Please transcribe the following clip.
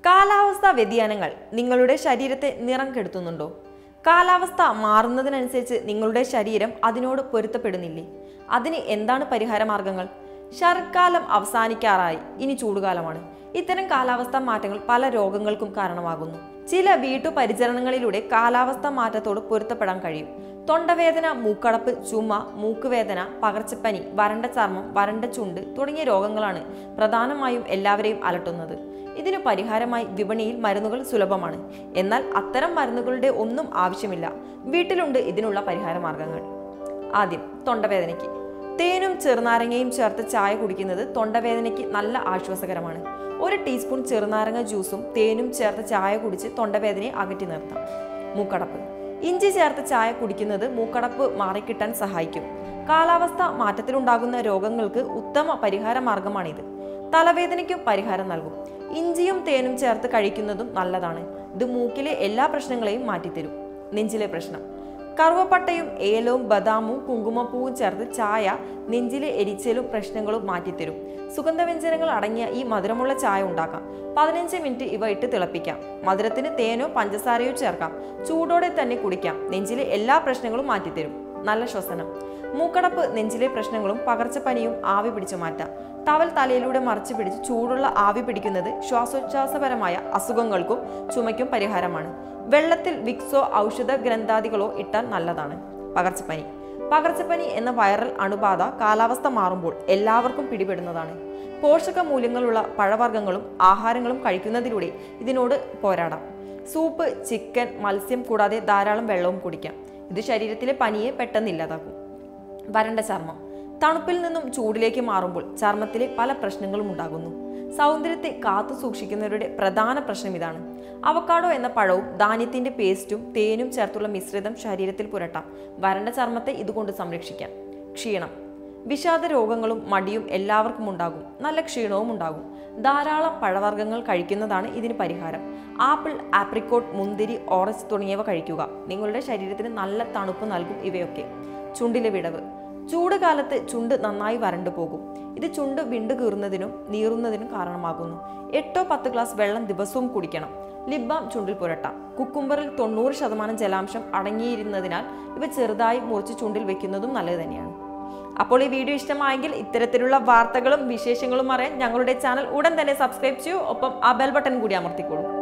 കാലാവസ്ഥാ വ്യതിയാനങ്ങൾ നിങ്ങളുടെ ശരീരത്തെ നിറം കെടുത്തുന്നുണ്ടോ കാലാവസ്ഥ മാറുന്നതിനനുസരിച്ച് നിങ്ങളുടെ ശരീരം അതിനോട് പൊരുത്തപ്പെടുന്നില്ലേ അതിന് എന്താണ് പരിഹാര മാർഗങ്ങൾ ശരത്കാലം അവസാനിക്കാറായി ഇനി ചൂടുകാലമാണ് ഇത്തരം കാലാവസ്ഥാ മാറ്റങ്ങൾ പല രോഗങ്ങൾക്കും കാരണമാകുന്നു ചില വീട്ടുപരിചരണങ്ങളിലൂടെ കാലാവസ്ഥാ മാറ്റത്തോട് പൊരുത്തപ്പെടാൻ കഴിയും തൊണ്ടവേദന മൂക്കടപ്പ് ചുമ മൂക്കുവേദന പകർച്ചപ്പനി വരണ്ട ചർമ്മം വരണ്ട ചുണ്ട് തുടങ്ങിയ രോഗങ്ങളാണ് പ്രധാനമായും എല്ലാവരെയും അലട്ടുന്നത് ഇതിന് പരിഹാരമായി വിപണിയിൽ മരുന്നുകൾ സുലഭമാണ് എന്നാൽ അത്തരം മരുന്നുകളുടെ ഒന്നും ആവശ്യമില്ല വീട്ടിലുണ്ട് ഇതിനുള്ള പരിഹാര മാർഗങ്ങൾ ആദ്യം തൊണ്ടവേദനയ്ക്ക് തേനും ചെറുനാരങ്ങയും ചേർത്ത് ചായ കുടിക്കുന്നത് തൊണ്ടവേദനയ്ക്ക് നല്ല ആശ്വാസകരമാണ് ഒരു ടീസ്പൂൺ ചെറുനാരങ്ങ ജ്യൂസും തേനും ചേർത്ത് ചായ കുടിച്ച് തൊണ്ടവേദനയെ അകറ്റി നിർത്താം മൂക്കടപ്പ് ഇഞ്ചി ചേർത്ത് ചായ കുടിക്കുന്നത് മൂക്കടപ്പ് മാറിക്കിട്ടാൻ സഹായിക്കും കാലാവസ്ഥ മാറ്റത്തിലുണ്ടാകുന്ന രോഗങ്ങൾക്ക് ഉത്തമ പരിഹാര മാർഗമാണിത് തലവേദനയ്ക്കും പരിഹാരം നൽകും ഇഞ്ചിയും തേനും ചേർത്ത് കഴിക്കുന്നതും നല്ലതാണ് ഇത് മൂക്കിലെ എല്ലാ പ്രശ്നങ്ങളെയും മാറ്റിത്തരും നെഞ്ചിലെ പ്രശ്നം കറുവപ്പട്ടയും ഏലവും ബദാമും കുങ്കുമപ്പൂവും ചേർത്ത് ചായ നെഞ്ചിലെ എരിച്ചലും പ്രശ്നങ്ങളും മാറ്റിത്തരും സുഗന്ധവ്യഞ്ജനങ്ങൾ അടങ്ങിയ ഈ മധുരമുള്ള ചായ ഉണ്ടാക്കാം പതിനഞ്ച് മിനിറ്റ് ഇവ ഇട്ട് തിളപ്പിക്കാം മധുരത്തിന് തേനോ പഞ്ചസാരയോ ചേർക്കാം ചൂടോടെ തന്നെ കുടിക്കാം നെഞ്ചിലെ എല്ലാ പ്രശ്നങ്ങളും മാറ്റിത്തരും നല്ല ശ്വസനം മൂക്കടപ്പ് നെഞ്ചിലെ പ്രശ്നങ്ങളും പകർച്ചപ്പനിയും ആവി പിടിച്ചു മാറ്റാം ടവൽ തലയിലൂടെ മറച്ചു പിടിച്ച് ചൂടുള്ള ആവി പിടിക്കുന്നത് ശ്വാസോച്ഛ്വാസപരമായ അസുഖങ്ങൾക്കും ചുമയ്ക്കും പരിഹാരമാണ് വെള്ളത്തിൽ വിക്സോ ഔഷധ ഗ്രന്ഥാദികളോ ഇട്ടാൽ നല്ലതാണ് പകർച്ചപ്പനി പകർച്ചപ്പനി എന്ന വൈറൽ അണുബാധ കാലാവസ്ഥ മാറുമ്പോൾ എല്ലാവർക്കും പിടിപെടുന്നതാണ് പോഷക മൂല്യങ്ങളുള്ള പഴവർഗ്ഗങ്ങളും ആഹാരങ്ങളും കഴിക്കുന്നതിലൂടെ ഇതിനോട് പോരാടാം സൂപ്പ് ചിക്കൻ മത്സ്യം കൂടാതെ ധാരാളം വെള്ളവും കുടിക്കാം ഇത് ശരീരത്തിലെ പനിയെ പെട്ടെന്ന് ഇല്ലാതാക്കും വരണ്ട ചർമ്മം തണുപ്പിൽ നിന്നും ചൂടിലേക്ക് മാറുമ്പോൾ ചർമ്മത്തിലെ പല പ്രശ്നങ്ങളും ഉണ്ടാകുന്നു സൗന്ദര്യത്തെ കാത്തു സൂക്ഷിക്കുന്നവരുടെ പ്രധാന പ്രശ്നം ഇതാണ് അവക്കാഡോ എന്ന പഴവും ധാന്യത്തിന്റെ പേസ്റ്റും തേനും ചേർത്തുള്ള മിശ്രിതം ശരീരത്തിൽ പുരട്ടാം വരണ്ട ചർമ്മത്തെ ഇതുകൊണ്ട് സംരക്ഷിക്കാം ക്ഷീണം വിഷാദ രോഗങ്ങളും മടിയും എല്ലാവർക്കും ഉണ്ടാകും നല്ല ക്ഷീണവും ഉണ്ടാകും ധാരാളം പഴവർഗ്ഗങ്ങൾ കഴിക്കുന്നതാണ് ഇതിന് പരിഹാരം ആപ്പിൾ ആപ്രിക്കോട്ട് മുന്തിരി ഓറഞ്ച് തുടങ്ങിയവ കഴിക്കുക നിങ്ങളുടെ ശരീരത്തിന് നല്ല തണുപ്പ് നൽകും ഇവയൊക്കെ ചുണ്ടിലെ വിടവ് ചൂട് കാലത്ത് ചുണ്ട് നന്നായി വരണ്ടു പോകും ഇത് ചുണ്ട് വിണ്ടു കീറുന്നതിനും നീറുന്നതിനും കാരണമാകുന്നു എട്ടോ പത്ത് ഗ്ലാസ് വെള്ളം ദിവസവും കുടിക്കണം ലിബാം ചുണ്ടിൽ പുരട്ടാം കുക്കുംബറിൽ തൊണ്ണൂറ് ശതമാനം ജലാംശം അടങ്ങിയിരുന്നതിനാൽ ഇവ ചെറുതായി മുറിച്ച് ചുണ്ടിൽ വെക്കുന്നതും നല്ലത് തന്നെയാണ് അപ്പോൾ ഈ വീഡിയോ ഇഷ്ടമായെങ്കിൽ ഇത്തരത്തിലുള്ള വാർത്തകളും വിശേഷങ്ങളും അറിയാൻ ഞങ്ങളുടെ ചാനൽ ഉടൻ തന്നെ സബ്സ്ക്രൈബ് ചെയ്യൂ ഒപ്പം ആ ബെൽ ബട്ടൺ കൂടി അമർത്തിക്കോളൂ